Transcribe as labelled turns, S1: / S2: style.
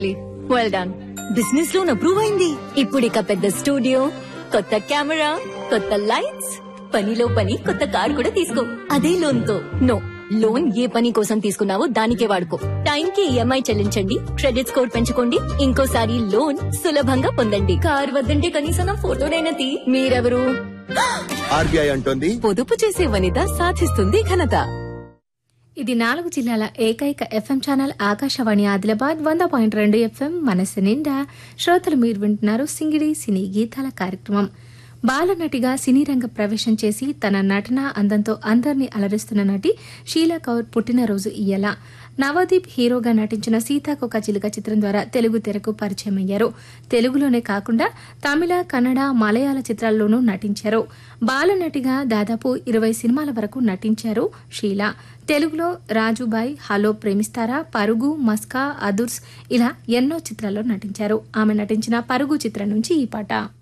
S1: well done business loan approve అయింది ఇప్పుడు ఇక పెద్ద స్టూడియో కొత్త కెమెరా కొత్త లైట్స్ పనిలో పని కొత్త కార్ కూడా తీసుకో అదే లోన్ తో నో లోన్ ఏ పని కోసం తీసుకున్నావో దానికే వాడుకో టైం కి ఈఎంఐ చెల్లించండి క్రెడిట్ స్కోర్ పెంచుకోండి ఇంకోసారి లోన్ సులభంగా పొందండి కార్ వద్దంటే కనీసం నా ఫోటోనైనా తీ మీరెవరు
S2: ఆర్బీఐ అంటోంది
S1: పొదుపు చేసే వనిత సాధిస్తుంది ఘనత
S3: ఇది నాలుగు జిల్లాల ఏకైక ఎఫ్ఎం ఛానల్ ఆకాశవాణి ఆదిలాబాద్ వంద పాయింట్ రెండు ఎఫ్ఎం మనసు నిండా శ్రోతలు మీరు వింటున్నారు సింగిడి సినీ గీతాల కార్యక్రమం బాలనటిగా సినీ రంగ ప్రవేశం చేసి తన నటన అందంతో అందరినీ అలరిస్తున్న నటి షీలా కౌర్ పుట్టినరోజు ఇయ్యాల నవదీప్ హీరోగా నటించిన సీతాకొక చిలుక చిత్రం ద్వారా తెలుగు తెరకు పరిచయం అయ్యారు తెలుగులోనే కాకుండా తమిళ కన్నడ మలయాళ చిత్రాల్లోనూ నటించారు బాలనటిగా దాదాపు ఇరవై సినిమాల వరకు నటించారు షీలా తెలుగులో రాజుబాయ్ హలో ప్రేమిస్తారా పరుగు మస్కా అదుర్స్ ఇలా ఎన్నో చిత్రాల్లో నటించారు ఆమె నటించిన పరుగు చిత్రం నుంచి ఈ పాట